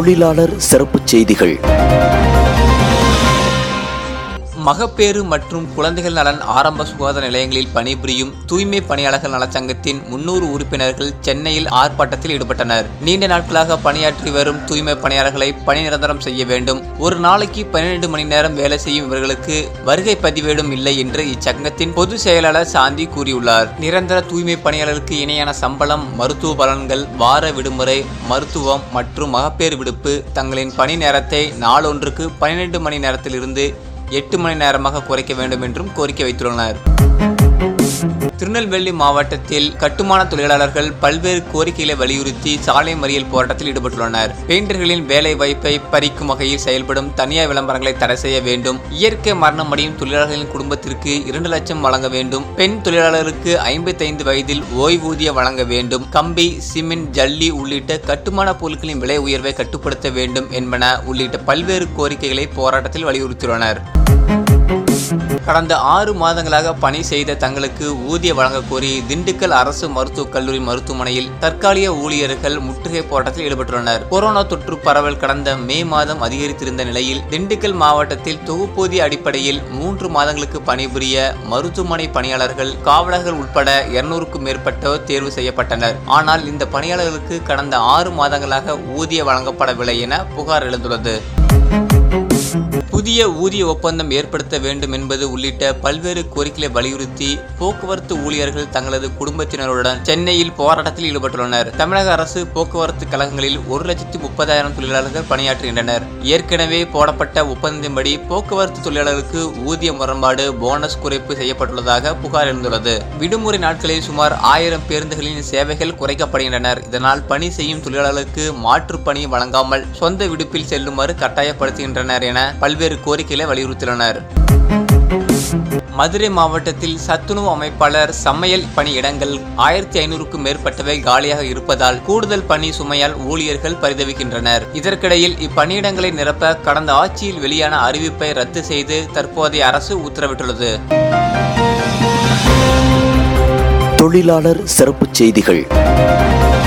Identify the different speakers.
Speaker 1: தொழிலாளர் சிறப்புச் செய்திகள்
Speaker 2: மகப்பேறு மற்றும் குழந்தைகள் நலன் ஆரம்ப சுகாதார நிலையங்களில் பணிபுரியும் தூய்மை பணியாளர்கள் நலச்சங்கத்தின் முன்னூறு உறுப்பினர்கள் சென்னையில் ஆர்ப்பாட்டத்தில் ஈடுபட்டனர் நீண்ட நாட்களாக பணியாற்றி வரும் தூய்மை பணியாளர்களை பணி நிரந்தரம் செய்ய வேண்டும் ஒரு நாளைக்கு பன்னிரண்டு மணி நேரம் வேலை செய்யும் இவர்களுக்கு வருகை பதிவேடும் இல்லை என்று இச்சங்கத்தின் பொதுச் செயலாளர் சாந்தி கூறியுள்ளார் நிரந்தர தூய்மை பணியாளர்களுக்கு இணையான சம்பளம் மருத்துவ பலன்கள் வார விடுமுறை மருத்துவம் மற்றும் மகப்பேறு விடுப்பு தங்களின் பணி நேரத்தை நாளொன்றுக்கு பன்னிரண்டு மணி நேரத்திலிருந்து எட்டு மணி நேரமாக குறைக்க வேண்டும் என்றும் கோரிக்கை வைத்துள்ளனர் திருநெல்வேலி மாவட்டத்தில் கட்டுமான தொழிலாளர்கள் பல்வேறு கோரிக்கைகளை வலியுறுத்தி சாலை மறியல் போராட்டத்தில் ஈடுபட்டுள்ளனர் பெயிண்டர்களின் வேலை வாய்ப்பை பறிக்கும் வகையில் செயல்படும் தனியார் விளம்பரங்களை தடை செய்ய வேண்டும் இயற்கை மரணம் அடையும் தொழிலாளர்களின் குடும்பத்திற்கு இரண்டு லட்சம் வழங்க வேண்டும் பெண் தொழிலாளருக்கு ஐம்பத்தைந்து வயதில் ஓய்வூதிய வழங்க வேண்டும் கம்பி சிமெண்ட் ஜல்லி உள்ளிட்ட கட்டுமான பொருட்களின் விலை உயர்வை கட்டுப்படுத்த வேண்டும் என்பன உள்ளிட்ட பல்வேறு கோரிக்கைகளை போராட்டத்தில் வலியுறுத்தியுள்ளனர் கடந்த ஆறு மாதங்களாக பணி செய்த தங்களுக்கு ஊதிய வழங்க கோரி திண்டுக்கல் அரசு மருத்துவக் கல்லூரி மருத்துவமனையில் தற்காலிக ஊழியர்கள் முற்றுகை போராட்டத்தில் ஈடுபட்டுள்ளனர் கொரோனா தொற்று பரவல் கடந்த மே மாதம் அதிகரித்திருந்த நிலையில் திண்டுக்கல் மாவட்டத்தில் தொகுப்பூதிய அடிப்படையில் மூன்று மாதங்களுக்கு பணிபுரிய மருத்துவமனை பணியாளர்கள் காவலர்கள் உட்பட இருநூறுக்கும் மேற்பட்டோர் தேர்வு செய்யப்பட்டனர் ஆனால் இந்த பணியாளர்களுக்கு கடந்த ஆறு மாதங்களாக ஊதிய வழங்கப்படவில்லை என புகார் எழுந்துள்ளது புதிய ஊதிய ஒப்பந்தம் ஏற்படுத்த வேண்டும் என்பது உள்ளிட்ட பல்வேறு கோரிக்கைகளை வலியுறுத்தி போக்குவரத்து ஊழியர்கள் தங்களது குடும்பத்தினருடன் சென்னையில் போராட்டத்தில் ஈடுபட்டுள்ளனர் தமிழக அரசு போக்குவரத்து கழகங்களில் ஒரு லட்சத்தி முப்பதாயிரம் தொழிலாளர்கள் பணியாற்றுகின்றனர் ஏற்கனவே போடப்பட்ட ஒப்பந்தத்தின்படி போக்குவரத்து தொழிலாளர்களுக்கு ஊதிய முரண்பாடு போனஸ் குறைப்பு செய்யப்பட்டுள்ளதாக புகார் எழுந்துள்ளது விடுமுறை நாட்களில் சுமார் ஆயிரம் பேருந்துகளின் சேவைகள் குறைக்கப்படுகின்றனர் இதனால் பணி செய்யும் தொழிலாளர்களுக்கு மாற்றுப் பணி வழங்காமல் சொந்த விடுப்பில் செல்லுமாறு கட்டாயப்படுத்துகின்றனர் என பல்வேறு கோரிக்கைகளை வலியுறுத்தியுள்ளனர் மதுரை மாவட்டத்தில் சத்துணவு அமைப்பாளர் சமையல் பணியிடங்கள் ஆயிரத்தி ஐநூறுக்கும் மேற்பட்டவை காலியாக இருப்பதால் கூடுதல் பணி சுமையால் ஊழியர்கள் பரிதவிக்கின்றனர் இதற்கிடையில் இப்பணியிடங்களை நிரப்ப கடந்த ஆட்சியில் வெளியான அறிவிப்பை ரத்து செய்து தற்போதைய அரசு உத்தரவிட்டுள்ளது
Speaker 1: தொழிலாளர் சிறப்புச் செய்திகள்